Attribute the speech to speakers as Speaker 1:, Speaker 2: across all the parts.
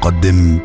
Speaker 1: تقدم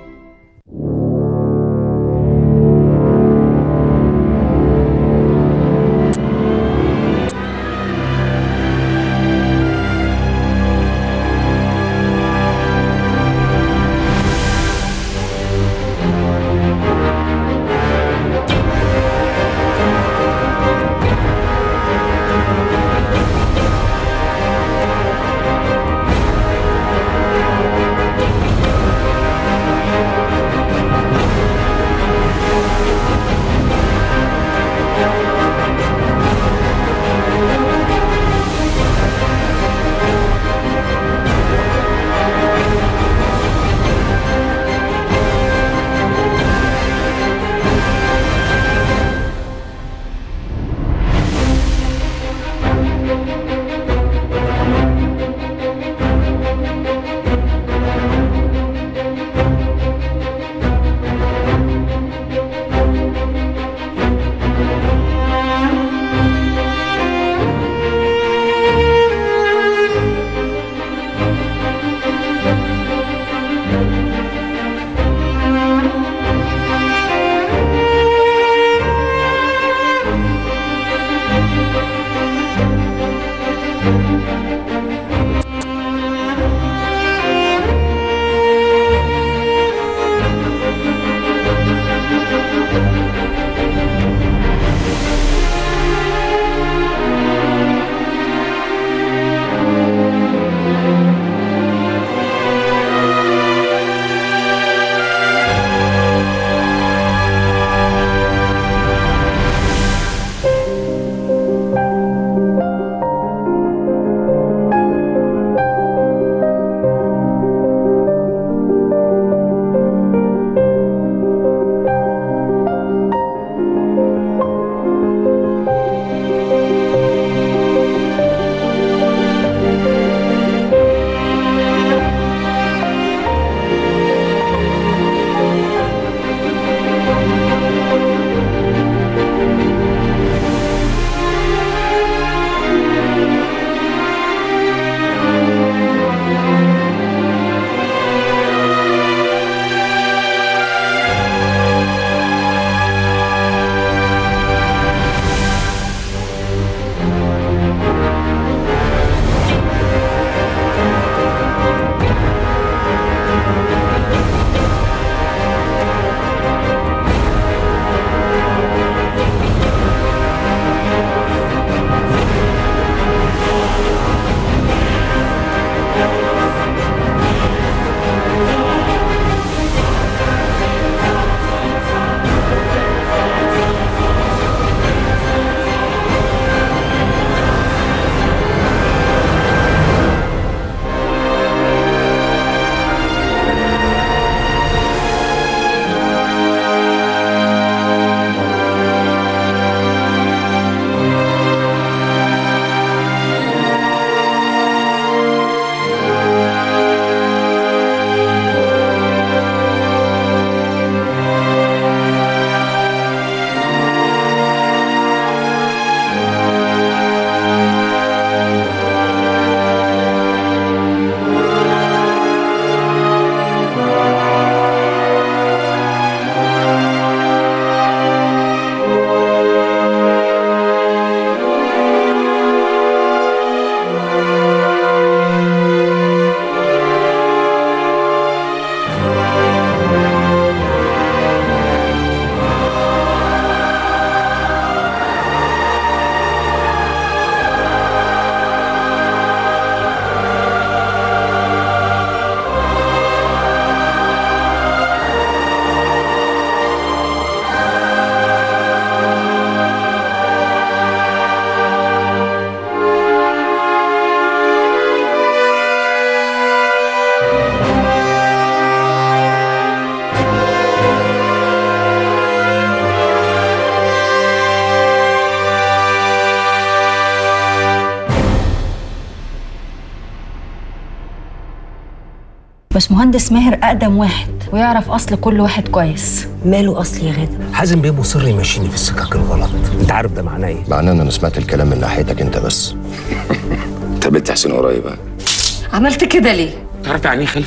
Speaker 2: بس مهندس ماهر اقدم واحد ويعرف اصل كل واحد كويس
Speaker 3: ماله اصل يا غاده
Speaker 4: حازم بيه مصر يمشيني في السكك الغلط انت عارف ده معناه ايه
Speaker 5: معناه ان انا سمعت الكلام من ناحيتك انت بس
Speaker 6: انت بنت حسين قريب ها؟
Speaker 3: عملت كده ليه
Speaker 6: تعرف يعني ايه خلفه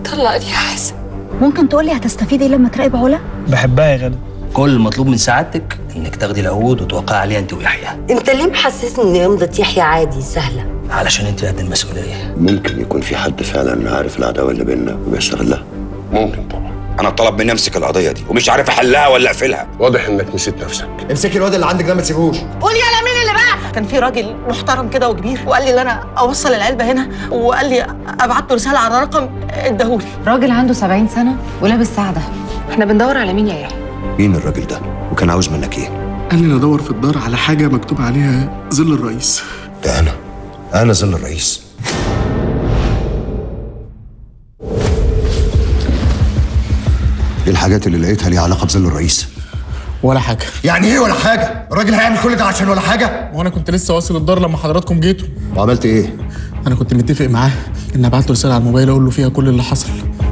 Speaker 1: طلقني يا حازم
Speaker 2: ممكن تقولي هتستفيدي لما تراقب علا
Speaker 3: بحبها يا غدا
Speaker 6: كل المطلوب من سعادتك انك تاخدي العقود وتوقعي عليها انت ويحيى
Speaker 1: انت ليه محسسني ان يمضة يحيى عادي سهلة
Speaker 6: علشان انت قد المسؤوليه
Speaker 5: ممكن يكون في حد فعلا عارف العداوه اللي بيننا وبيستغلها
Speaker 7: ممكن طبعا انا طلب مني امسك القضيه دي ومش عارف احلها ولا اقفلها
Speaker 4: واضح انك نسيت نفسك
Speaker 8: امسكي الواد اللي عندك ده ما تسيبوش
Speaker 9: كان في راجل محترم كده وكبير وقال لي ان انا اوصل العلبه هنا وقال لي ابعت له رساله على رقم اداهولي
Speaker 2: راجل عنده 70 سنة ولابس ساعة دهب
Speaker 1: احنا بندور على مين يا يحيى
Speaker 5: مين الراجل ده وكان عاوز منك ايه
Speaker 10: قال لي ندور في الدار على حاجة مكتوب عليها ظل الرئيس
Speaker 5: ده انا انا ظل الرئيس ايه الحاجات اللي لقيتها ليها علاقه بظل الرئيس
Speaker 10: ولا حاجة
Speaker 8: يعني ايه ولا حاجه الراجل هيعمل كل ده عشان ولا حاجه
Speaker 10: وأنا كنت لسه واصل الدار لما حضراتكم جيتوا
Speaker 5: وعملت ايه
Speaker 10: أنا كنت متفق معاه إن أبعت له رسالة على الموبايل أقول له فيها كل اللي حصل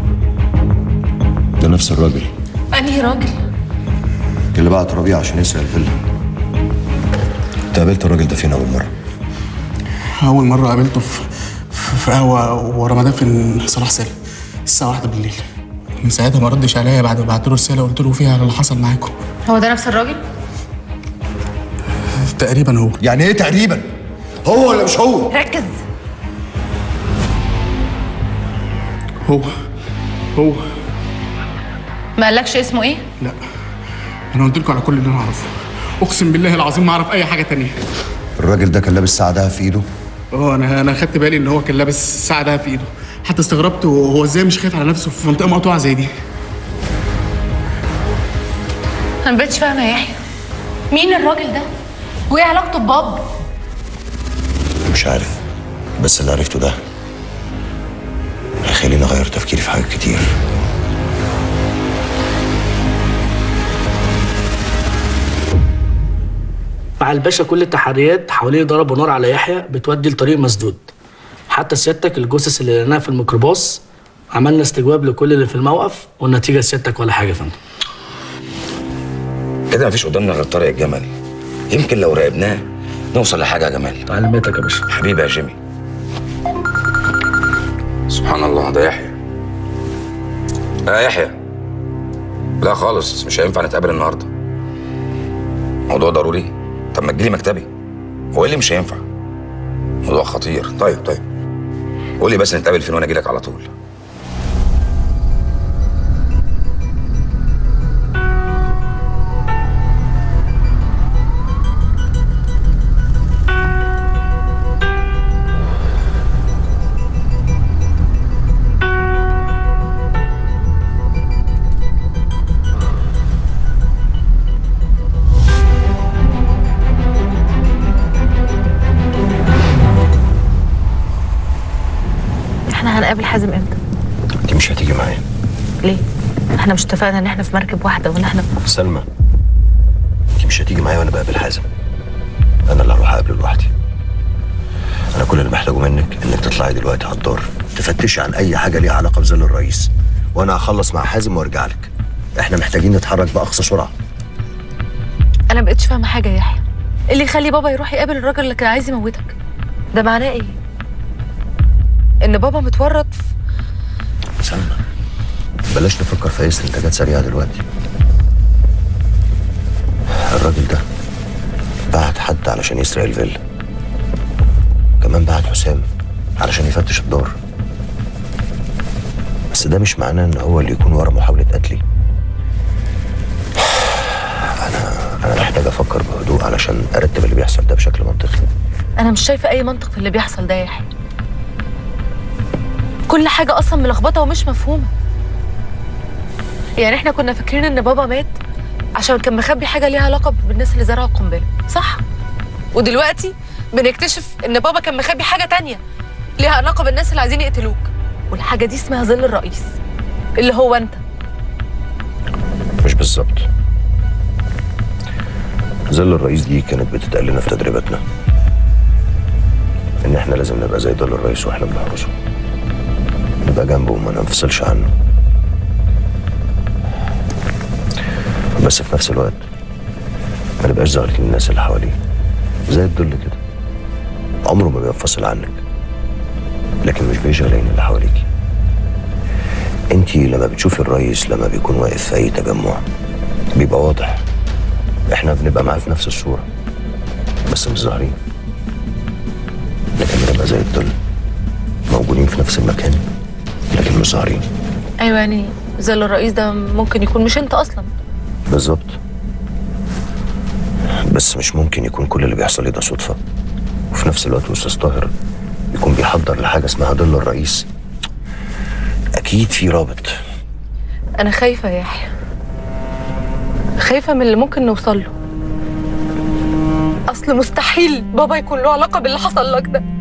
Speaker 5: ده نفس الراجل
Speaker 1: انهي راجل
Speaker 5: اللي بعت ربيع عشان يسرق الفيلا انت قابلت الراجل ده فين اول مره
Speaker 10: أول مرة قابلته في في قهوة ورا مدافن صلاح سالم الساعة واحدة بالليل من ساعتها ما ردش عليا بعد ما بعت له رسالة قلت له فيها على اللي حصل معاكم
Speaker 1: هو ده نفس الراجل
Speaker 10: تقريبا هو
Speaker 8: يعني ايه تقريبا هو ولا مش هو
Speaker 1: ركز
Speaker 10: هو هو
Speaker 1: ما قالكش اسمه ايه
Speaker 10: لا أنا قلت لكم على كل اللي أنا أعرفه أقسم بالله العظيم ما أعرف أي حاجة تانية
Speaker 5: الراجل ده كان لابس ساعه دهب في ايده
Speaker 10: اه انا انا خدت بالي ان هو كان لابس ساعه دهب في ايده حتى استغربت هو ازاي مش خايف على نفسه في منطقه مقطوعه زي دي
Speaker 1: انا مبقتش فاهمه يا يحيى مين الراجل ده وايه علاقته بباب
Speaker 5: مش عارف بس اللي عرفته ده هيخليني اغير تفكيري في حاجات كتير
Speaker 3: مع الباشا كل التحريات حواليه ضربوا نار على يحيى بتودي لطريق مسدود حتى سيادتك الجثث اللي لقيناها في الميكروباص عملنا استجواب لكل اللي في الموقف والنتيجه سيادتك ولا حاجه يا فندم
Speaker 7: كده مفيش قدامنا غير طارق الجمل يمكن لو راقبناه نوصل لحاجه يا جمال
Speaker 3: تعليماتك يا باشا
Speaker 7: حبيبي يا جيمي سبحان الله ده يحيى لا يحيى لا خالص مش هينفع نتقابل النهارده موضوع ضروري طب ما تجيلي مكتبي هو ايه اللي مش هينفع موضوع خطير طيب طيب قول لي بس نتقابل فين وانا اجيلك على طول
Speaker 1: احنا هنقابل حازم امتى
Speaker 5: انت مش هتيجي معايا
Speaker 1: ليه احنا مش اتفقنا ان احنا في مركب واحده وان احنا
Speaker 5: سلمى انت مش هتيجي معايا وانا بقابل حازم انا اللي هروح اقابله لوحدي انا كل اللي محتاجه منك انك تطلعي دلوقتي على الدار تفتشي عن اي حاجه ليها علاقه بظل الرئيس وانا هخلص مع حازم وارجع لك احنا محتاجين نتحرك باقصى سرعه
Speaker 1: انا مبقتش فاهمه حاجه يا يحيى إيه اللي يخلي بابا يروح يقابل الراجل اللي كان عايز يموتك ده معناه ايه ان بابا متورط في
Speaker 5: سلمى بلاش نفكر في اي استنتاجات سريعه دلوقتي الراجل ده بعت حد علشان يسرق الفيلا كمان بعت حسام علشان يفتش الدار بس ده مش معناه ان هو اللي يكون ورا محاوله قتلي انا انا محتاج افكر بهدوء علشان ارتب اللي بيحصل ده بشكل منطقي
Speaker 1: انا مش شايفه اي منطق في اللي بيحصل ده يا يحيى كل حاجه اصلا ملخبطه ومش مفهومه يعني احنا كنا فاكرين ان بابا مات عشان كان مخبي حاجه ليها علاقه بالناس اللي زرعوا القنبله صح ودلوقتي بنكتشف ان بابا كان مخبي حاجه تانية ليها علاقه بالناس اللي عايزين يقتلوك والحاجه دي اسمها ظل الرئيس اللي هو انت
Speaker 5: مش بالظبط ظل الرئيس دي كانت بتتقال لنا في تدريباتنا ان احنا لازم نبقى زي ظل الرئيس واحنا بنحرسه نبقى جنبه وما ننفصلش عنه بس في نفس الوقت ما نبقاش ظاهرين للناس اللي حواليه زي الظل كده عمره ما بينفصل عنك لكن مش بيشغل عين اللي حواليكي انت لما بتشوفي الريس لما بيكون واقف في اي تجمع بيبقى واضح احنا بنبقى معاه في نفس الصورة بس مش ظاهرين لكن بنبقى زي الظل موجودين في نفس المكان لكن مش ظاهرين
Speaker 1: ايوه يعني زي الرئيس ده ممكن يكون مش انت اصلا
Speaker 5: بالظبط بس مش ممكن يكون كل اللي بيحصل لي ده صدفة وفي نفس الوقت أستاذ طاهر يكون بيحضر لحاجة اسمها ظل الرئيس أكيد في رابط
Speaker 1: انا خايفه يا يحيى خايفه من اللي ممكن نوصل له اصل مستحيل بابا يكون له علاقه باللي حصل لك ده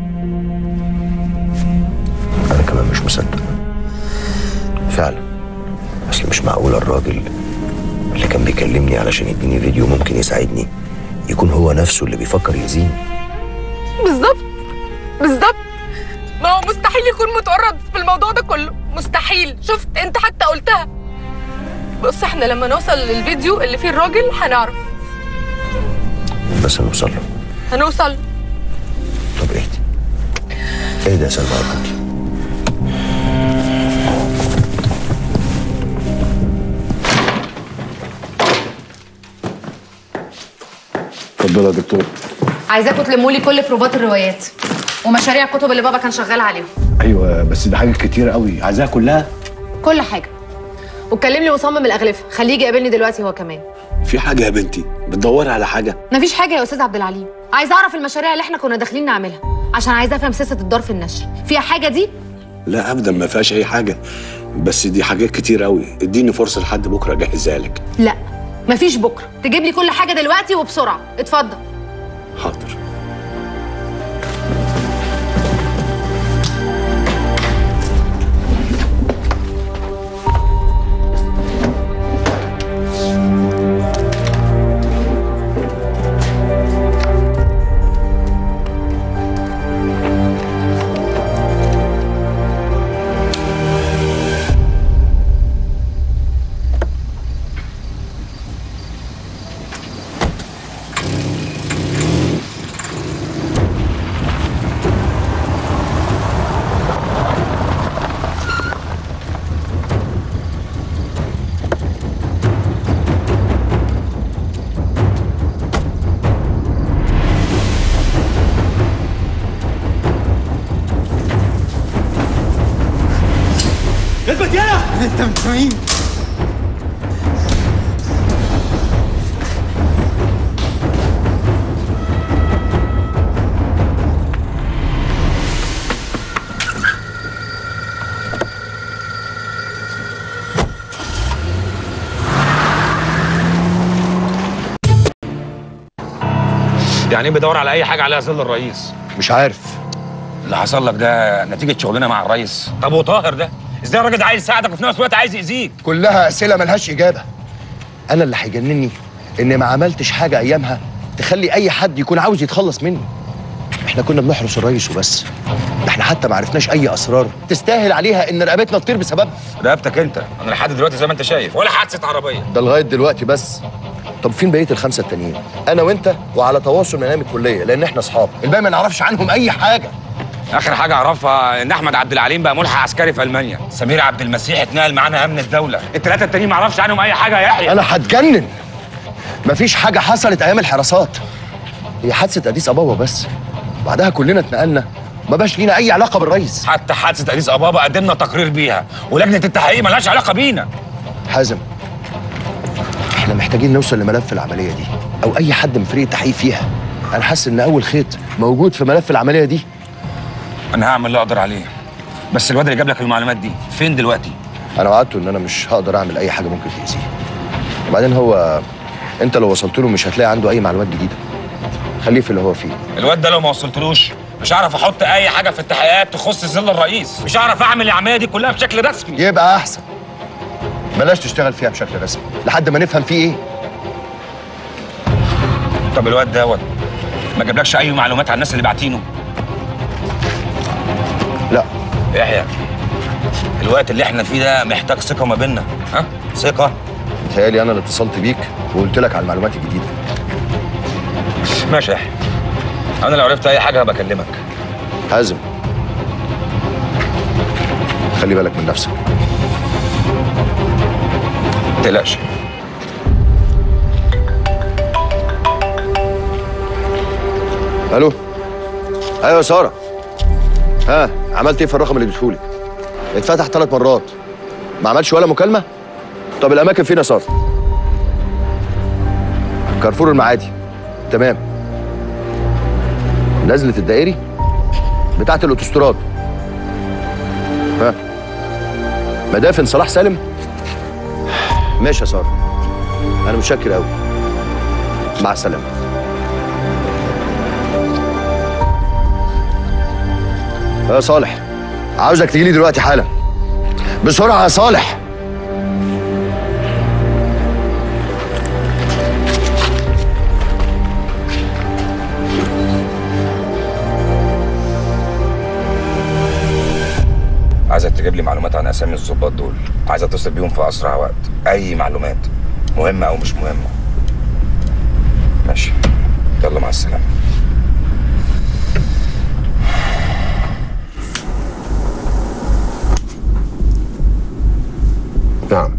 Speaker 5: أنا كمان مش مصدق فعلا أصل مش معقول الراجل اللي كان بيكلمني علشان يديني فيديو ممكن يساعدني يكون هو نفسه اللي بيفكر يأذيني
Speaker 1: بالظبط بالظبط ما هو مستحيل يكون متورط في الموضوع ده كله مستحيل شفت انت حتى قلتها بص احنا لما نوصل للفيديو اللي فيه الراجل هنعرف
Speaker 5: بس نوصل له
Speaker 1: هنوصل
Speaker 5: طب اهدي اهدي يا سلمى أرجوكي
Speaker 8: اتفضل يا دكتور
Speaker 11: عايزاكم تلموا لي كل بروفات الروايات ومشاريع الكتب اللي بابا كان شغال عليهم
Speaker 8: ايوه بس ده حاجات كتير قوي عايزاها كلها
Speaker 11: كل حاجه وكلم لي مصمم الاغلفه خليه يجي يقابلني دلوقتي هو كمان
Speaker 8: في حاجه يا بنتي بتدوري على حاجه
Speaker 11: مفيش حاجه يا استاذ عبد العليم عايزه اعرف المشاريع اللي احنا كنا داخلين نعملها عشان عايزه افهم سياسه الدار في النشر فيها حاجه دي
Speaker 8: لا ابدا ما فيهاش اي حاجه بس دي حاجات كتير قوي اديني فرصه لحد بكره اجهزها لك
Speaker 11: لا مفيش بكره تجيب لي كل حاجه دلوقتي وبسرعه اتفضل
Speaker 8: حاضر
Speaker 12: اثبت يلا انت انت مين؟
Speaker 7: يعني ايه بدور على اي حاجه عليها ظل الرئيس
Speaker 5: مش عارف
Speaker 7: اللي حصل لك ده نتيجه شغلنا مع الرئيس طب وطاهر ده ازاي الراجل ده عايز يساعدك وفي نفس الوقت عايز يأذيك
Speaker 5: كلها أسئلة ملهاش إجابة أنا اللي هيجنني إني ما عملتش حاجة أيامها تخلي أي حد يكون عاوز يتخلص مني إحنا كنا بنحرس الرئيس وبس ده إحنا حتى ما عرفناش أي أسرار تستاهل عليها إن رقبتنا تطير بسببها
Speaker 7: رقبتك انت انا لحد دلوقتي زي ما انت شايف ولا حادثه عربيه
Speaker 5: ده لغاية دلوقتي بس طب فين بقية الخمسة التانيين؟ أنا وأنت وعلى تواصل من أيام الكلية لأن إحنا أصحاب الباقي ما نعرفش عنهم أي حاجة
Speaker 7: اخر حاجه اعرفها ان احمد عبد العليم بقى ملحق عسكري في المانيا سمير عبد المسيح اتنقل معانا امن الدوله الثلاثه التانيين ما اعرفش عنهم اي حاجه يا يحيى
Speaker 5: أنا هتجنن مفيش حاجة حصلت أيام الحراسات هي حادثة أديس أبابا بس بعدها كلنا اتنقلنا ما بقاش لينا أي علاقة بالرئيس
Speaker 7: حتى حادثه اديس ابابا قدمنا تقرير بيها ولجنه التحقيق ملهاش علاقه بينا
Speaker 5: حازم احنا محتاجين نوصل لملف العملية دي أو أي حد من فريق التحقيق فيها أنا حاسس إن أول خيط موجود في ملف العملية دي
Speaker 7: انا هعمل اللي اقدر عليه بس الواد اللي جاب لك المعلومات دي فين دلوقتي
Speaker 5: أنا وعدته إن أنا مش هقدر أعمل أي حاجة ممكن تأذيه وبعدين هو أنت لو وصلت له مش هتلاقي عنده أي معلومات جديدة خليه في اللي هو فيه
Speaker 7: الواد ده لو ما وصلتلوش مش هعرف احط اي حاجه في التحقيقات تخص ظل الرئيس مش هعرف اعمل العمليه دي كلها بشكل رسمي
Speaker 5: يبقى أحسن بلاش تشتغل فيها بشكل رسمي لحد ما نفهم فيه إيه
Speaker 7: طب الواد دوت ما جابلكش اي معلومات عن الناس اللي باعتينه
Speaker 5: لا
Speaker 7: يحيى الوقت اللي احنا فيه ده محتاج ثقه ما بيننا ها ثقه
Speaker 5: متهيألي أنا اللي اتصلت بيك وقلت لك على المعلومات الجديدة
Speaker 7: ماشي يا يحيى انا لو عرفت اي حاجه بكلمك
Speaker 5: حازم خلي بالك من نفسك
Speaker 7: ما تقلقش
Speaker 5: الو ايوه يا ساره ها عملت ايه في الرقم اللي اديتهولي اتفتح ثلاث مرات ما عملش ولا مكالمه طب الاماكن فين يا ساره كارفور المعادي تمام نزلة الدائري بتاعت الاوتوستراد ها مدافن صلاح سالم ماشي يا ساره انا متشكر قوي مع السلامه يا صالح عاوزك تجيلي دلوقتي حالا بسرعه يا صالح
Speaker 7: عايزك تجيب لي معلومات عن اسامي الظباط دول عايز اتصل بيهم في اسرع وقت اي معلومات مهمه او مش مهمه ماشي يلا مع السلامه
Speaker 13: نعم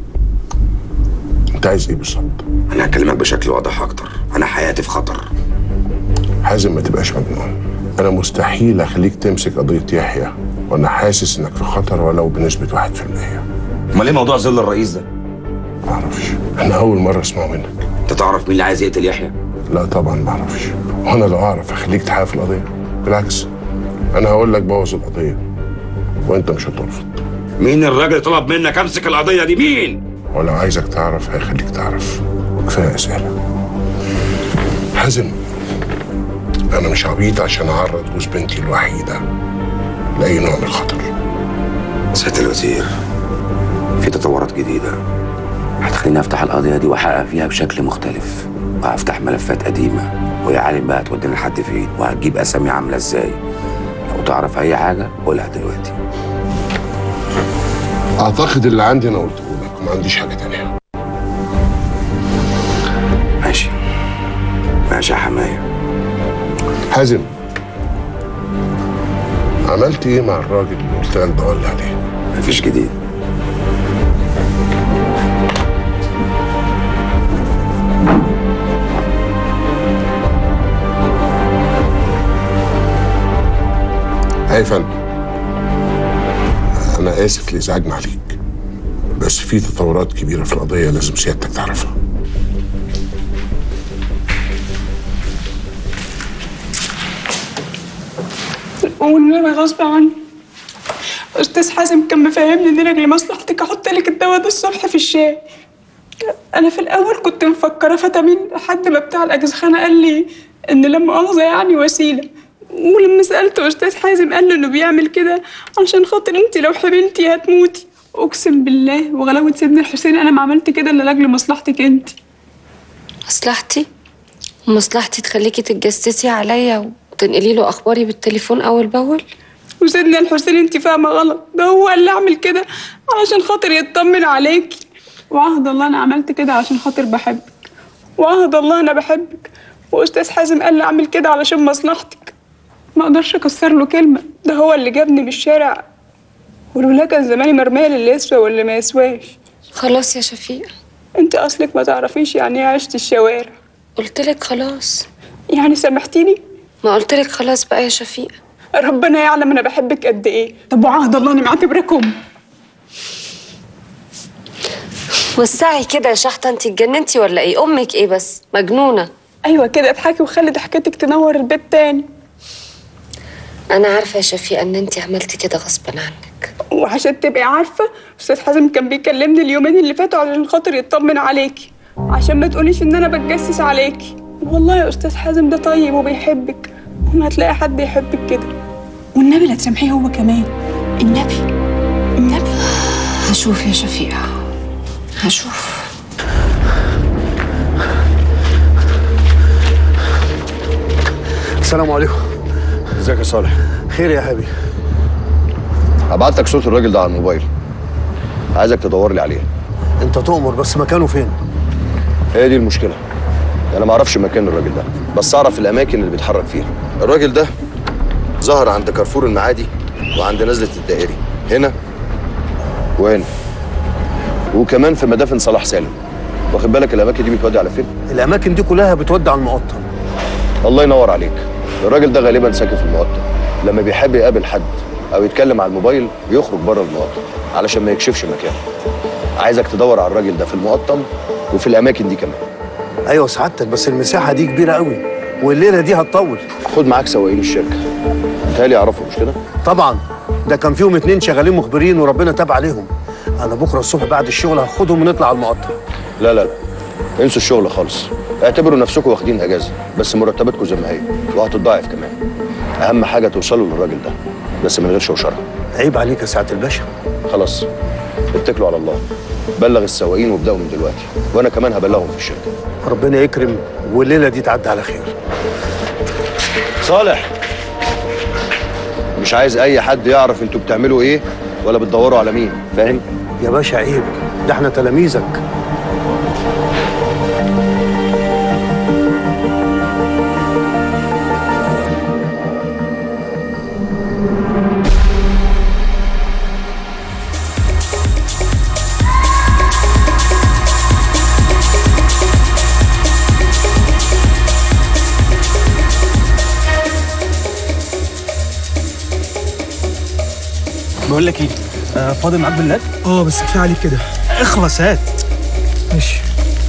Speaker 13: انت عايز ايه بالظبط
Speaker 7: انا هكلمك بشكل واضح اكتر انا حياتي في خطر
Speaker 13: حازم ما تبقاش مجنون انا مستحيل اخليك تمسك قضيه يحيى وانا حاسس انك في خطر ولو بنسبه 1%
Speaker 7: امال ايه موضوع ظل الرئيس ده
Speaker 13: معرفش انا اول مره اسمعه منك
Speaker 7: انت تعرف مين اللي عايز يقتل يحيى
Speaker 13: لا طبعا معرفش وانا لو اعرف اخليك تحقق في القضيه بالعكس انا هقول لك بوظ القضيه وانت مش هترفض
Speaker 7: مين الراجل اللي طلب منك امسك القضيه دي مين
Speaker 13: ولو عايزك تعرف هيخليك تعرف وكفايه اسئله حازم انا مش عبيط عشان اعرض جوز بنتي الوحيده لاي نوع من الخطر
Speaker 7: سياده الوزير في تطورات جديده
Speaker 14: هتخليني افتح القضيه دي واحقق فيها بشكل مختلف وهفتح ملفات قديمه ويا عالم بقى تودينا لحد فين وهتجيب اسامي عامله ازاي لو تعرف اي حاجه قولها دلوقتي
Speaker 13: اعتقد اللي عندي انا قلته لك وما عنديش حاجه تانية
Speaker 14: ماشي ماشي يا حمايه
Speaker 13: حازم عملت ايه مع الراجل اللي قلت لك دور لي عليه
Speaker 14: مفيش جديد
Speaker 13: يا فندم انا اسف لازعاجنا عليك بس في تطورات كبيره في القضيه لازم سيادتك تعرفها
Speaker 15: والنبي غصب عني استاذ حازم كان مفهمني ان انا لمصلحتك احط لك الدواء ده الصبح في الشاي انا في الاول كنت مفكره فيتامين لحد ما بتاع الاجزخانه قال لي ان لا مؤاخذه يعني وسيله ولما سالته استاذ حازم قال له انه بيعمل كده عشان خاطر انت لو حبلتي هتموتي اقسم بالله وغلاوه سيدنا الحسين انا ما عملت كده الا لاجل مصلحتك انت
Speaker 16: مصلحتي ومصلحتي تخليكي تتجسسي عليا وتنقلي له اخباري بالتليفون اول باول
Speaker 15: وسيدنا الحسين انت فاهمه غلط ده هو اللي عمل كده علشان خاطر يطمن عليكي وعهد الله انا عملت كده عشان خاطر بحبك وعهد الله انا بحبك واستاذ حازم قال لي اعمل كده علشان مصلحتك ما اقدرش اكسر له كلمه ده هو اللي جابني للشارع ولولا كان زماني مرميه للي يسوى واللي ما يسواش
Speaker 16: خلاص يا شفيق
Speaker 15: انت اصلك ما تعرفيش يعني ايه عشت الشوارع
Speaker 16: قلت لك خلاص
Speaker 15: يعني سامحتيني
Speaker 16: ما قلت لك خلاص بقى يا شفيق
Speaker 15: ربنا يعلم انا بحبك قد ايه طب وعهد الله اني معتبرك ام
Speaker 16: وسعي كده يا شحطه انت اتجننتي ولا ايه امك ايه بس مجنونه
Speaker 15: ايوه كده اضحكي وخلي ضحكتك تنور البيت تاني
Speaker 16: انا عارفه يا شفيقه ان انت عملتي كده غصبا عنك
Speaker 15: وعشان تبقي عارفه استاذ حازم كان بيكلمني اليومين اللي فاتوا علشان خاطر يطمن عليكي عشان ما تقوليش ان انا بتجسس عليكي والله يا استاذ حازم ده طيب وبيحبك وما هتلاقي حد يحبك كده والنبي لا تسامحيه هو كمان النبي النبي
Speaker 16: هشوف يا شفيقه هشوف
Speaker 5: السلام عليكم ازيك يا صالح خير يا حبيبي هبعت لك صوت الراجل ده على الموبايل عايزك تدور لي عليه انت تؤمر بس مكانه فين هي دي المشكله انا ما اعرفش مكان الراجل ده بس اعرف الاماكن اللي بيتحرك فيها الراجل ده ظهر عند كارفور المعادي وعند نزله الدائري هنا وهنا وكمان في مدافن صلاح سالم واخد بالك الاماكن دي بتودي على فين
Speaker 4: الاماكن دي كلها بتودي على المقطم
Speaker 5: الله ينور عليك الراجل ده غالبا ساكن في المقطم لما بيحب يقابل حد او يتكلم على الموبايل بيخرج بره المقطم علشان ما يكشفش مكانه عايزك تدور على الراجل ده في المقطم وفي الاماكن دي كمان
Speaker 4: ايوه سعادتك بس المساحه دي كبيره قوي والليله دي هتطول
Speaker 5: خد معاك سواقين الشركه متهيألي يعرفوا مش كده
Speaker 4: طبعا ده كان فيهم اتنين شغالين مخبرين وربنا تاب عليهم انا بكره الصبح بعد الشغل هاخدهم ونطلع على المقطم
Speaker 5: لا لا لا انسوا الشغل خالص اعتبروا نفسكم واخدين اجازه بس مرتباتكم زي ما هي وهتتضاعف كمان اهم حاجه توصلوا للراجل ده بس من غير شوشره
Speaker 4: عيب عليك يا سعاده الباشا
Speaker 5: خلاص اتكلوا على الله بلغ السواقين وابداوا من دلوقتي وانا كمان هبلغهم في الشركه
Speaker 4: ربنا يكرم والليله دي تعدي على خير
Speaker 5: صالح مش عايز اي حد يعرف انتوا بتعملوا ايه ولا بتدوروا على مين فاهم
Speaker 4: يا باشا عيب ده احنا تلاميذك
Speaker 12: بقول لك ايه آه فاضي معاك بالله اه بس كفايه عليك كده اخلص هات ماشي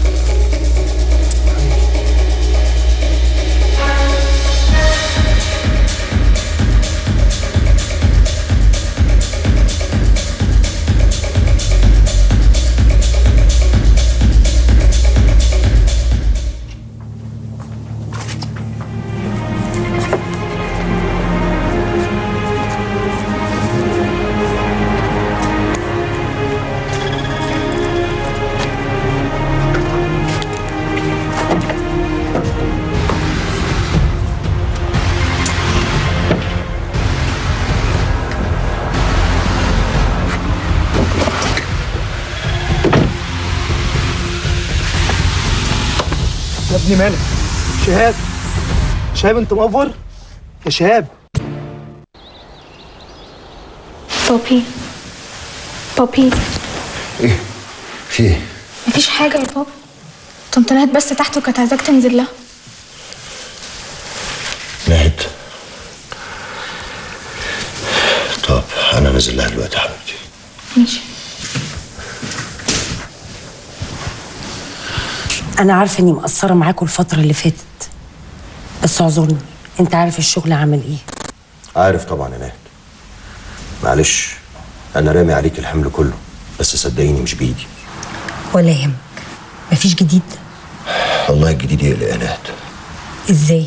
Speaker 12: يا ابني مالك شهاب شهاب انت مقفر يا شهاب
Speaker 17: بابي بابي
Speaker 5: ايه في ايه
Speaker 17: مفيش حاجة يا بابا طنط نهاد بس تحت وكانت عايزاك تنزل لها
Speaker 5: نهد طب انا نازل لها دلوقتي يا حبيبتي
Speaker 17: ماشي
Speaker 18: انا عارفه اني مقصره معاكم الفتره اللي فاتت بس اعذرني انت عارف الشغل عامل ايه
Speaker 5: عارف طبعا يا نهد معلش انا رامي عليك الحمل كله بس صدقيني مش بايدي
Speaker 18: ولا يهمك مفيش جديد
Speaker 5: والله الجديد يقلق يا نهد
Speaker 18: ازاي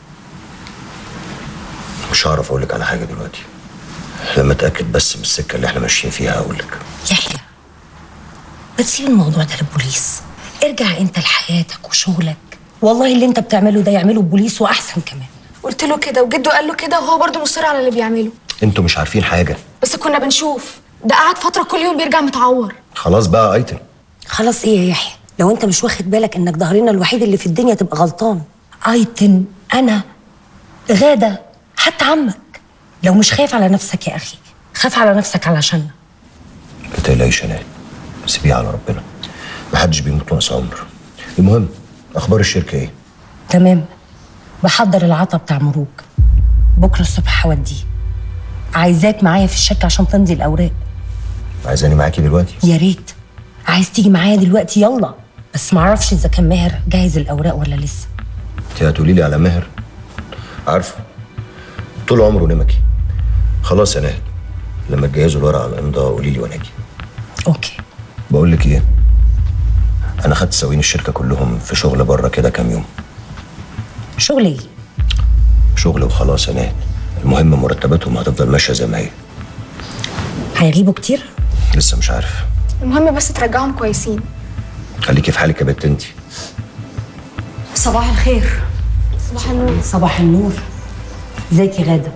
Speaker 5: مش هعرف اقول لك على حاجه دلوقتي لما اتاكد بس من السكه اللي احنا ماشيين فيها هقول لك
Speaker 18: يحيى ما تسيب الموضوع ده للبوليس ارجع انت لحياتك وشغلك والله اللي انت بتعمله ده يعمله البوليس واحسن كمان
Speaker 17: قلت له كده وجده قال له كده وهو برضه مصر على اللي بيعمله
Speaker 5: انتوا مش عارفين حاجه
Speaker 17: بس كنا بنشوف ده قعد فترة كل يوم بيرجع متعور
Speaker 5: خلاص بقى ايتم
Speaker 18: خلاص ايه يا يحيى لو انت مش واخد بالك انك ظهرنا الوحيد اللي في الدنيا تبقى غلطان ايتن انا غاده حتى عمك لو مش خايف على نفسك يا اخي خاف على نفسك علشان
Speaker 5: ما تقلقيش يا نهد سيبيه على ربنا محدش بيموت ناقص عمر المهم اخبار الشركه ايه
Speaker 18: تمام بحضر العطا بتاع مروج بكره الصبح هوديه عايزاك معايا في الشركه عشان تمضي الاوراق
Speaker 5: عايزاني معاكي دلوقتي
Speaker 18: يا ريت عايز تيجي معايا دلوقتي يلا بس معرفش اذا كان ماهر جاهز الاوراق ولا لسه
Speaker 5: انت هتقولي لي على ماهر عارفه طول عمره نمكي خلاص يا نهد لما تجهزوا الورق على الامضاء قولي لي وانا اجي
Speaker 18: اوكي
Speaker 5: بقول لك ايه انا خدت سواقين الشركه كلهم في شغل بره كده كام يوم
Speaker 18: شغل ايه
Speaker 5: شغل وخلاص يا نهد المهم مرتباتهم هتفضل ماشيه زي ما هي
Speaker 18: هيغيبوا كتير
Speaker 5: لسه مش عارف
Speaker 17: المهم بس ترجعهم كويسين
Speaker 5: خليكي في حالك يا بنت انت
Speaker 18: صباح الخير
Speaker 17: صباح النور
Speaker 18: صباح النور ازيك يا غاده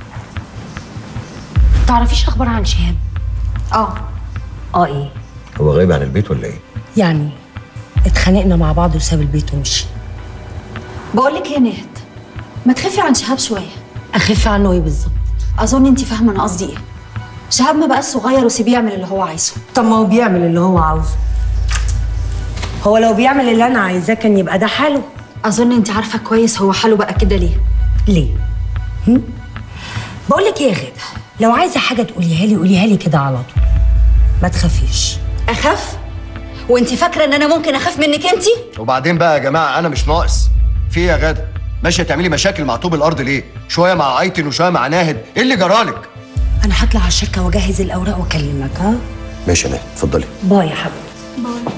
Speaker 18: تعرفيش اخبار عن شهاب
Speaker 17: اه
Speaker 18: اه ايه
Speaker 5: هو غايب عن البيت ولا ايه
Speaker 18: يعني اتخانقنا مع بعض وساب البيت ومشي
Speaker 2: بقول لك يا نهد ما تخفي عن شهاب شويه
Speaker 18: اخف عنه ايه بالظبط
Speaker 2: اظن انت فاهمه انا قصدي ايه شهاب ما بقى صغير وسيبيه يعمل اللي هو عايزه
Speaker 18: طب ما هو بيعمل اللي هو عاوزه هو لو بيعمل اللي انا عايزاه كان يبقى ده حاله
Speaker 2: اظن انت عارفه كويس هو حاله بقى كده ليه
Speaker 18: ليه هم؟ بقول لك ايه يا غاده لو عايزه حاجه تقوليها لي قوليها لي كده على طول ما تخافيش
Speaker 2: اخاف وانت فاكره ان انا ممكن اخاف منك انت
Speaker 5: وبعدين بقى يا جماعه انا مش ناقص في ايه يا غاده ماشيه تعملي مشاكل مع طوب الارض ليه شويه مع ايتن وشويه مع ناهد ايه اللي جرالك
Speaker 18: انا هطلع على الشركه واجهز الاوراق واكلمك ها
Speaker 5: ماشي يا ناهد اتفضلي
Speaker 18: باي يا حبيبي
Speaker 17: باي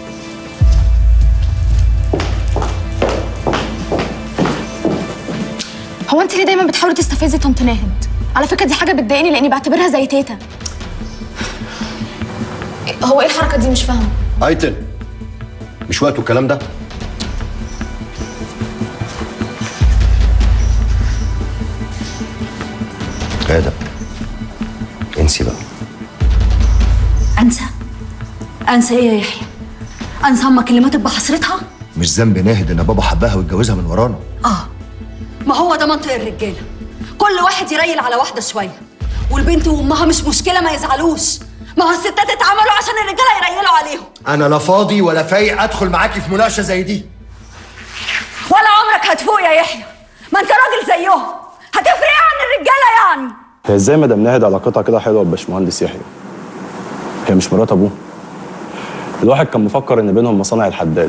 Speaker 17: هو انت ليه دايما بتحاولي تستفزي طنط ناهد على فكره دي حاجه بتضايقني لاني بعتبرها زي تيتا هو ايه الحركه دي مش فاهمه
Speaker 5: ايتن مش وقته الكلام ده غاده انسي بقى
Speaker 2: انسى انسى ايه يا يحيى انسى امك اللي ماتت بحسرتها
Speaker 5: مش ذنب ناهد ان بابا حبها واتجوزها من ورانا
Speaker 2: اه ما هو ده منطق الرجاله كل واحد يريل على واحده شويه والبنت وامها مش مشكله ما يزعلوش ما هو الستات اتعملوا عشان الرجاله يريلوا عليهم
Speaker 5: انا لا فاضي ولا فايق ادخل معاكي في مناقشه زي دي
Speaker 2: ولا عمرك هتفوق يا يحيى ما انت راجل زيهم هتفرق ايه عن الرجاله يعني
Speaker 19: هي ازاي مدام ناهد علاقتها كده حلوه بباشمهندس يحيى هي مش مرات ابوه الواحد كان مفكر ان بينهم مصانع الحداد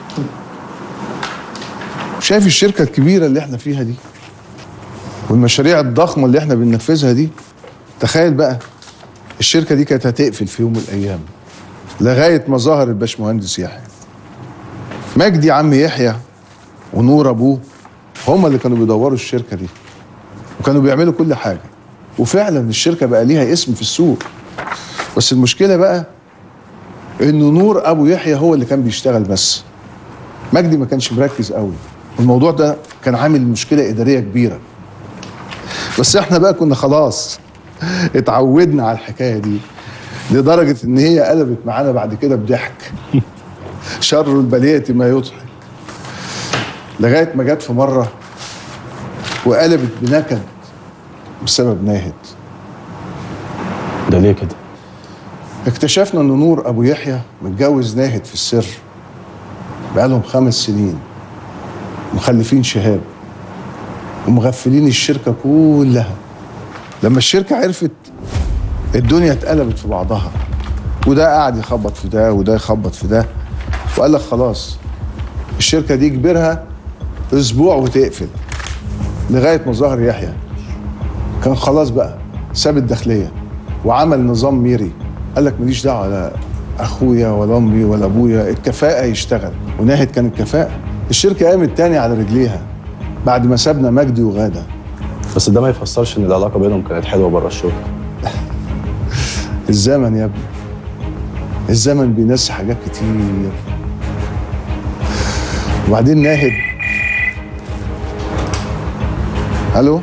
Speaker 20: شايف الشركة الكبيرة اللي احنا فيها دي والمشاريع الضخمة اللي احنا بننفذها دي تخيل بقى الشركة دي كانت هتقفل في يوم من الأيام لغاية ما ظهر الباشمهندس يحيى مجدي عم يحيى ونور أبوه هما اللي كانوا بيدوروا الشركة دي وكانوا بيعملوا كل حاجة وفعلا الشركة بقى ليها اسم في السوق بس المشكلة بقى إنه نور أبو يحيى هو اللي كان بيشتغل بس مجدي ما كانش مركز قوي الموضوع ده كان عامل مشكله اداريه كبيره بس احنا بقى كنا خلاص اتعودنا على الحكايه دي لدرجه ان هي قلبت معانا بعد كده بضحك شر البليه ما يضحك لغايه ما جت في مره وقلبت بنكد بسبب ناهد
Speaker 19: ده ليه كده
Speaker 20: اكتشفنا ان نور ابو يحيى متجوز ناهد في السر بقالهم خمس سنين مخلفين شهاب ومغفلين الشركة كلها لما الشركة عرفت الدنيا اتقلبت في بعضها وده قاعد يخبط في ده وده يخبط في ده وقال لك خلاص الشركة دي كبرها اسبوع وتقفل لغاية ما ظهر يحيى كان خلاص بقى ساب الداخلية وعمل نظام ميري قال لك ماليش دعوة لا اخويا ولا امي ولا ابويا الكفاءة يشتغل وناهد كان الكفاءة الشركة قامت تاني على رجليها بعد ما سابنا مجدي وغادة
Speaker 19: بس ده ما يفسرش ان العلاقه بينهم كانت حلوه بره الشغل
Speaker 20: الزمن يا ابني الزمن بينسي حاجات كتير وبعدين ناهد الو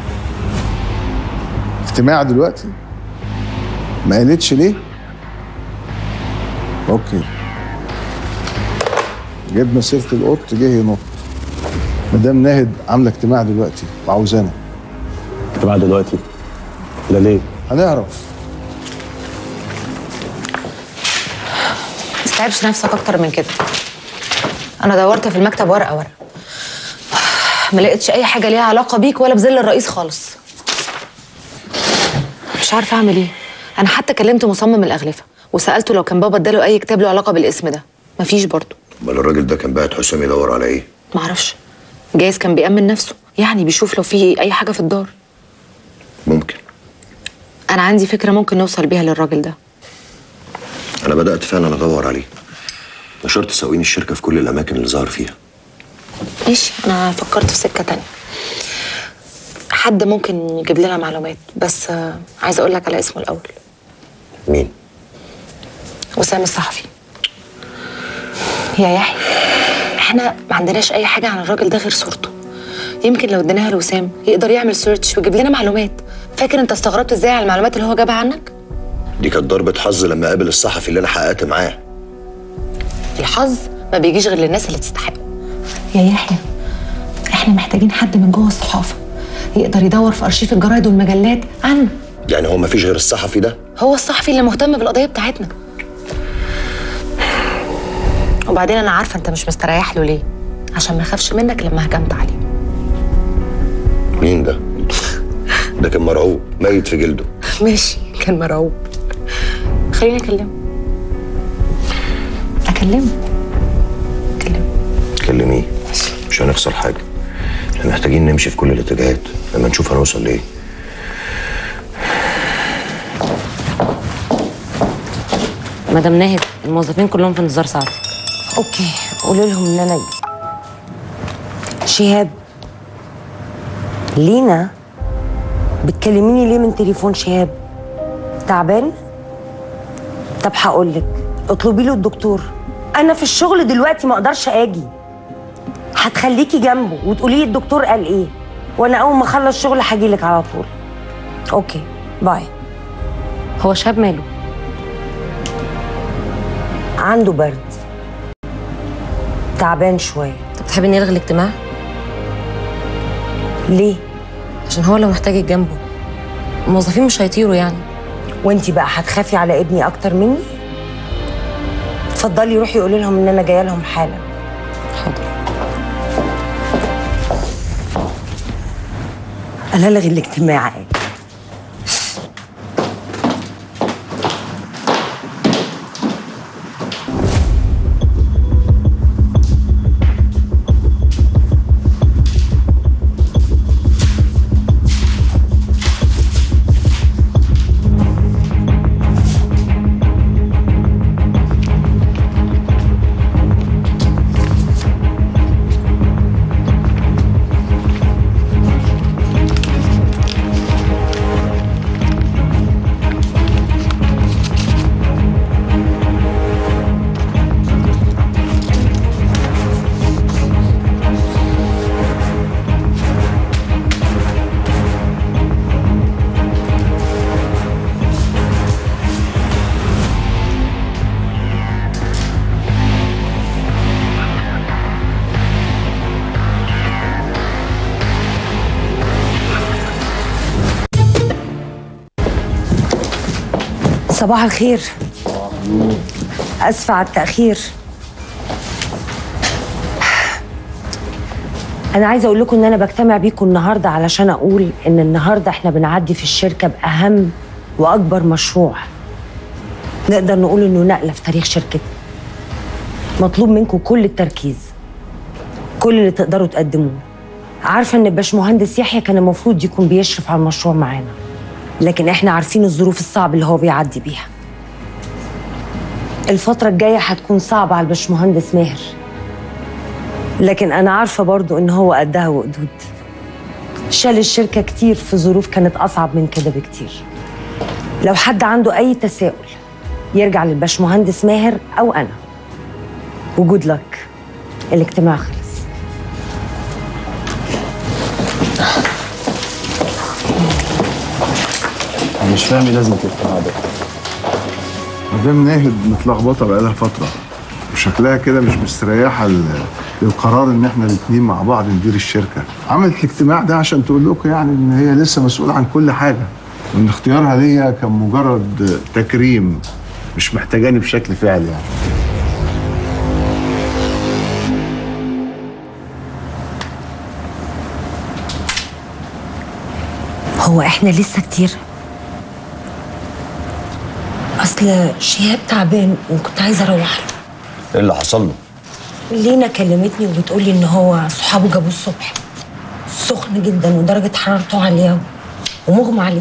Speaker 20: اجتماع دلوقتي ما قالتش ليه اوكي جبنا سيره القط جه ينط مدام ناهد عامله اجتماع دلوقتي وعاوزانا
Speaker 19: اجتماع دلوقتي ده ليه
Speaker 20: هنعرف
Speaker 1: ما تتعبش نفسك اكتر من كده انا دورت في المكتب ورقه ورقه ما لقيتش اي حاجه ليها علاقه بيك ولا بظل الرئيس خالص مش عارفه اعمل ايه انا حتى كلمت مصمم الاغلفه وسالته لو كان بابا اداله اي كتاب له علاقه بالاسم ده مفيش برضه
Speaker 5: امال الراجل ده كان بعت حسام يدور على ايه
Speaker 1: معرفش جايز كان بيأمن نفسه يعني بيشوف لو في اي حاجه في الدار
Speaker 5: ممكن
Speaker 1: انا عندي فكره ممكن نوصل بيها للراجل ده
Speaker 5: انا بدات فعلا ادور عليه نشرت سواقين الشركه في كل الاماكن اللي ظهر فيها
Speaker 1: ماشي انا فكرت في سكه تانية حد ممكن يجيب لنا معلومات بس آه، عايزه اقول لك على اسمه الاول
Speaker 5: مين
Speaker 1: وسام الصحفي يا يحيى احنا ما عندناش اي حاجه عن الراجل ده غير صورته يمكن لو اديناها لوسام يقدر يعمل سيرش ويجيب لنا معلومات فاكر انت استغربت ازاي على المعلومات اللي هو جابها عنك
Speaker 5: دي كانت ضربه حظ لما قابل الصحفي اللي انا حققت معاه
Speaker 1: الحظ ما بيجيش غير للناس اللي تستحقه يا يحيى احنا محتاجين حد من جوه الصحافه يقدر يدور في ارشيف الجرايد والمجلات عنه
Speaker 5: يعني هو مفيش غير الصحفي ده
Speaker 1: هو الصحفي اللي مهتم بالقضيه بتاعتنا وبعدين انا عارفه انت مش مستريح له ليه عشان ما يخافش منك لما هجمت عليه
Speaker 5: مين ده ده كان مرعوب ميت في جلده
Speaker 1: ماشي كان مرعوب خليني اكلمه اكلمه
Speaker 5: كلميه مش هنخسر حاجه احنا محتاجين نمشي في كل الاتجاهات لما نشوف هنوصل لايه
Speaker 18: مدام ناهد الموظفين كلهم في انتظار ساعتك اوكي قولي لهم ان انا شهاب لينا بتكلميني ليه من تليفون شهاب تعبان طب هقول لك اطلبي له الدكتور انا في الشغل دلوقتي ما اقدرش اجي هتخليكي جنبه وتقولي لي الدكتور قال ايه وانا اول ما اخلص شغل هاجي لك على طول اوكي باي هو شهاب ماله عنده برد تعبان شويه
Speaker 11: طب تحبي نلغي الاجتماع؟
Speaker 18: ليه؟
Speaker 11: عشان هو لو محتاجك جنبه الموظفين مش هيطيروا يعني
Speaker 18: وانتي بقى هتخافي على ابني اكتر مني اتفضلي روحي قولي لهم ان انا جايه لهم حالا
Speaker 11: حاضر
Speaker 18: انا الغي الاجتماع قال صباح الخير اسفه على التاخير انا عايزه اقول لكم ان انا بجتمع بيكم النهارده علشان اقول ان النهارده احنا بنعدي في الشركه باهم واكبر مشروع نقدر نقول انه نقله في تاريخ شركتنا مطلوب منكم كل التركيز كل اللي تقدروا تقدموه عارفه ان الباشمهندس يحيى كان المفروض يكون بيشرف على المشروع معانا لكن احنا عارفين الظروف الصعبه اللي هو بيعدي بيها الفترة الجاية هتكون صعبة على الباشمهندس ماهر لكن أنا عارفة برضو إن هو قدها وقدود شال الشركة كتير في ظروف كانت أصعب من كده بكتير لو حد عنده أي تساؤل يرجع للباشمهندس ماهر أو أنا وجود لك الاجتماع خلص
Speaker 20: انا مش فاهم ايه لازمه الاجتماع ده مدام ناهد متلخبطه بقالها فتره وشكلها كده مش مستريحه ل- للقرار ان احنا الاثنين مع بعض ندير الشركه عملت الاجتماع ده عشان تقول لكم يعني ان هي لسه مسؤوله عن كل حاجه وان اختيارها ليا كان مجرد تكريم مش محتاجاني بشكل فعلي يعني
Speaker 18: هو احنا لسه كتير اصل شهاب تعبان وكنت عايزه اروح له
Speaker 5: ايه اللي حصل له
Speaker 18: لينا كلمتني وبتقولي ان هو صحابه جابوه الصبح سخن جدا ودرجه حرارته عاليه ومغمى عليه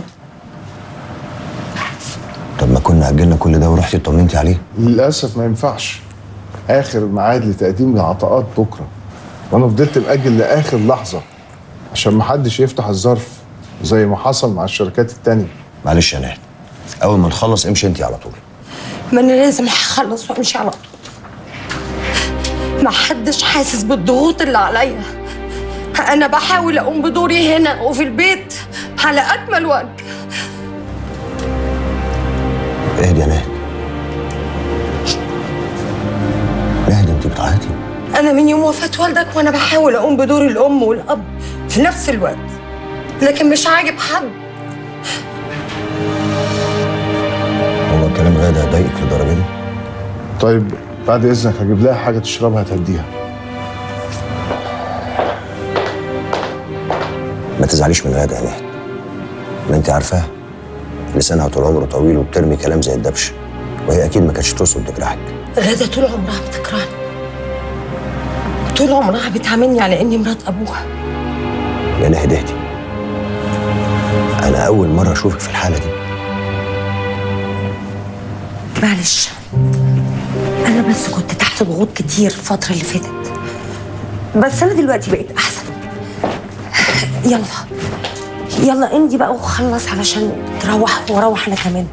Speaker 5: طب ما كنا اجلنا كل ده ورحتي اطمنتي عليه
Speaker 20: للاسف ما ينفعش اخر ميعاد لتقديم العطاءات بكره وانا فضلت مأجل لاخر لحظه عشان ما حدش يفتح الظرف زي ما حصل مع الشركات التانية
Speaker 5: معلش يا نهد اول ما نخلص امشي انت على طول
Speaker 18: ما انا لازم هخلص وامشي على طول ما حدش حاسس بالضغوط اللي عليا انا بحاول اقوم بدوري هنا وفي البيت على اكمل وجه
Speaker 5: اهدي يا نهد نهد انت بتعيطي
Speaker 18: انا من يوم وفاه والدك وانا بحاول اقوم بدور الام والاب في نفس الوقت لكن مش عاجب حد
Speaker 5: غاده ضايقك للدرجه دي
Speaker 20: طيب بعد اذنك هجيب لها حاجه تشربها تهديها
Speaker 5: ما تزعليش من غاده يا نهد ما انت عارفاها لسانها طول عمره طويل وبترمي كلام زي الدبش وهي اكيد ما كانتش تقصد تجرحك
Speaker 18: غادة طول عمرها بتكرهني طول عمرها بتعاملني على اني مرات ابوها
Speaker 5: يا نهد اهدي انا اول مره اشوفك في الحاله دي
Speaker 18: معلش انا بس كنت تحت ضغوط كتير الفتره اللي فاتت بس انا دلوقتي بقيت احسن يلا يلا امضي بقى وخلص علشان تروح واروح انا كمان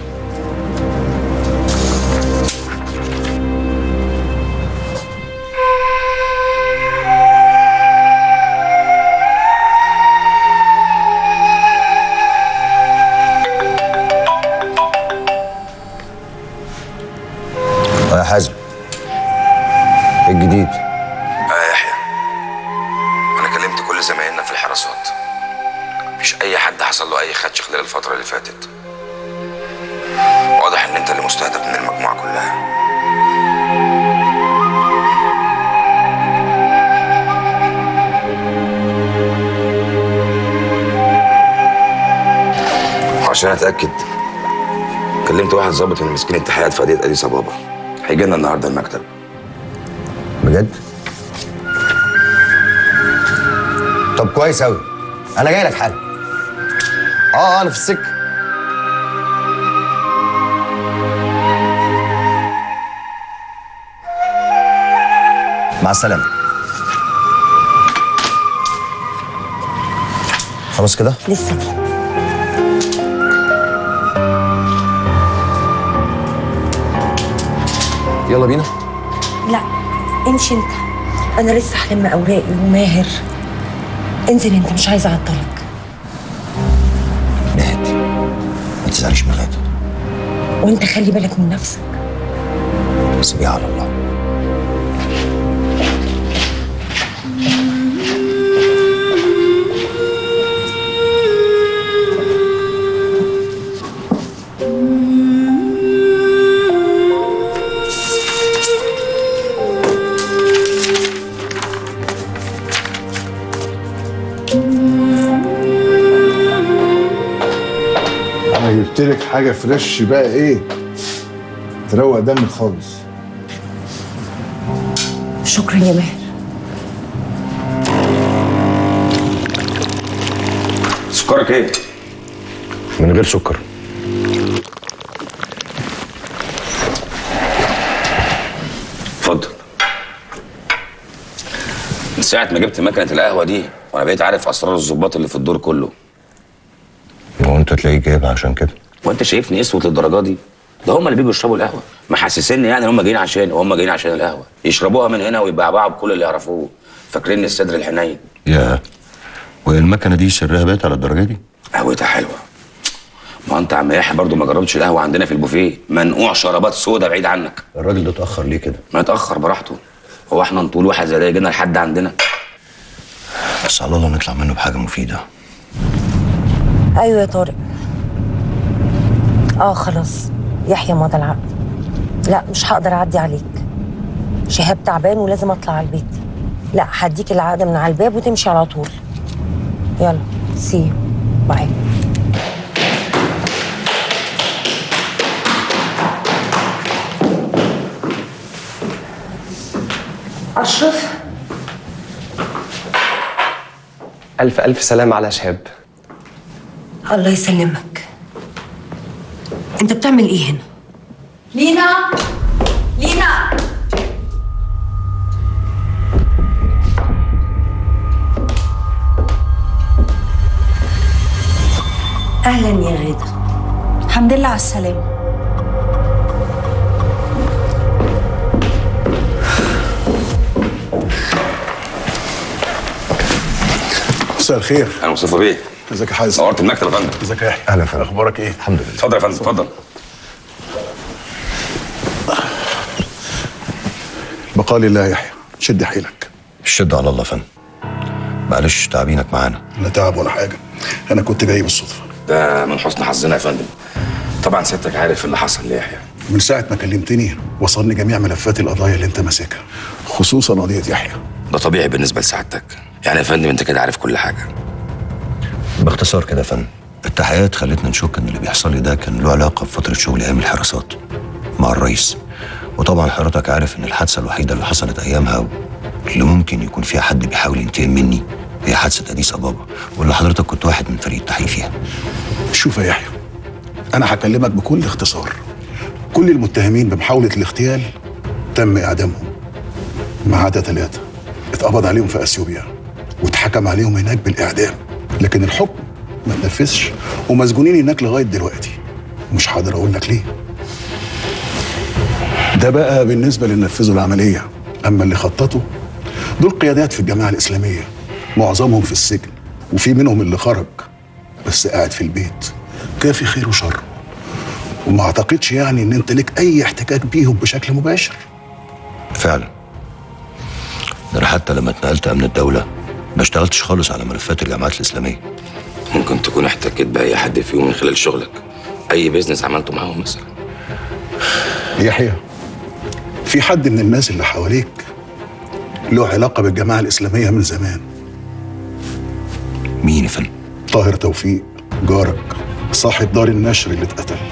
Speaker 5: اه يا حازم ايه الجديد
Speaker 7: اه يا يحيى انا كلمت كل زمايلنا في الحراسات مفيش اي حد حصل له اي خدش خلال الفتره اللي فاتت واضح ان انت اللي مستهدف من المجموعه كلها عشان اتاكد كلمت واحد ظابط من مسكين التحيات في قضيه اديس بابا هيجي لنا النهارده المكتب
Speaker 5: بجد طب كويس قوي انا جاي لك حالا اه اه انا في السكه مع السلامه خلاص كده
Speaker 18: لسه دي
Speaker 5: يلا بينا
Speaker 18: لا امشي انت انا لسه هلم اوراقي وماهر انزل انت مش عايزه اعطلك
Speaker 5: ما تزعليش من غاده
Speaker 18: وانت خلي بالك من نفسك
Speaker 5: سيبيها على الله
Speaker 20: انا جبت لك حاجه فريش بقى ايه تروق دمك خالص
Speaker 18: شكرا يا ماهر
Speaker 7: سكرك ايه؟
Speaker 5: من غير سكر
Speaker 7: اتفضل من ساعة ما جبت مكنة القهوة دي وأنا بقيت عارف أسرار الظباط اللي في الدور كله
Speaker 5: هو انت تلاقيك جايبها عشان كده
Speaker 7: وأنت شايفني أسود للدرجة دي؟ ده هم اللي بيجوا يشربوا القهوة محسسيني يعني إن هم جايين عشان وهم جايين عشان القهوة يشربوها من هنا ويبعبعوا بكل اللي يعرفوه فاكرين الصدر الحنين
Speaker 5: يا والمكنه دي سرها بقت على الدرجه دي
Speaker 7: قهوتها حلوة ما أنت يا عم يحيى برضه ما جربتش القهوة عندنا في البوفيه منقوع شرابات سودا بعيد عنك
Speaker 5: الراجل ده اتاخر ليه كده
Speaker 7: ما يتأخر براحته هو احنا نطول واحد زي ده يجينا لحد عندنا
Speaker 5: بس على الله نطلع منه بحاجه مفيده
Speaker 18: ايوه يا طارق اه خلاص يحيى مضى العقد لا مش هقدر اعدي عليك شهاب تعبان ولازم اطلع على البيت لا هديك العقد من على الباب وتمشي على طول يلا سي باي اشرف
Speaker 21: ألف ألف سلام على شهاب
Speaker 18: الله يسلمك انت بتعمل ايه هنا
Speaker 2: لينا لينا
Speaker 18: اهلا يا غاده
Speaker 2: الحمد لله على السلامة
Speaker 8: مساء الخير
Speaker 7: أنا مصطفى بيه
Speaker 8: ازيك يا حازم
Speaker 7: نورت المكتب يا فندم
Speaker 8: ازيك يا يحيى اهلا فندم اخبارك ايه
Speaker 5: الحمد لله
Speaker 7: اتفضل يا فندم اتفضل
Speaker 8: بقى الله يا يحيى شد حيلك
Speaker 5: الشد على الله يا فندم معلش تعبينك معانا
Speaker 8: لا تعب ولا حاجه انا كنت جاي بالصدفه
Speaker 7: ده من حسن حظنا يا فندم طبعا سيادتك عارف اللي حصل ليحيى
Speaker 6: من ساعة ما كلمتني وصلني جميع ملفات القضايا اللي انت ماسكها خصوصا قضية يحيى
Speaker 7: ده طبيعي بالنسبه لسعادتك يعني يا فندم انت كده عارف كل حاجه
Speaker 5: باختصار كده يا فندم التحقيقات خلتنا نشك ان اللي بيحصل لي ده كان له علاقه بفتره شغل ايام الحراسات مع الرئيس وطبعا حضرتك عارف ان الحادثه الوحيده اللي حصلت ايامها اللي ممكن يكون فيها حد بيحاول ينتقم مني هي حادثه اديس ابابا واللي حضرتك كنت واحد من فريق التحقيق فيها
Speaker 6: شوف يا يحيى انا هكلمك بكل اختصار كل المتهمين بمحاولة الاغتيال تم اعدامهم ما عدا ثلاثة اتقبض عليهم في اثيوبيا واتحكم عليهم هناك بالاعدام لكن الحكم ما اتنفذش ومسجونين هناك لغايه دلوقتي مش هقدر اقول لك ليه ده بقى بالنسبه اللي نفذوا العمليه اما اللي خططوا دول قيادات في الجماعه الاسلاميه معظمهم في السجن وفي منهم اللي خرج بس قاعد في البيت كافي خير وشر وما اعتقدش يعني ان انت ليك اي احتكاك بيهم بشكل مباشر
Speaker 5: فعلا ده انا حتى لما اتنقلت امن الدوله ما اشتغلتش خالص على ملفات الجامعات الاسلاميه
Speaker 7: ممكن تكون احتكيت باي حد فيهم من خلال شغلك اي بيزنس عملته معاهم مثلا
Speaker 6: يحيى في حد من الناس اللي حواليك له علاقه بالجماعه الاسلاميه من زمان
Speaker 5: مين يا فندم
Speaker 6: طاهر توفيق جارك صاحب دار النشر اللي اتقتل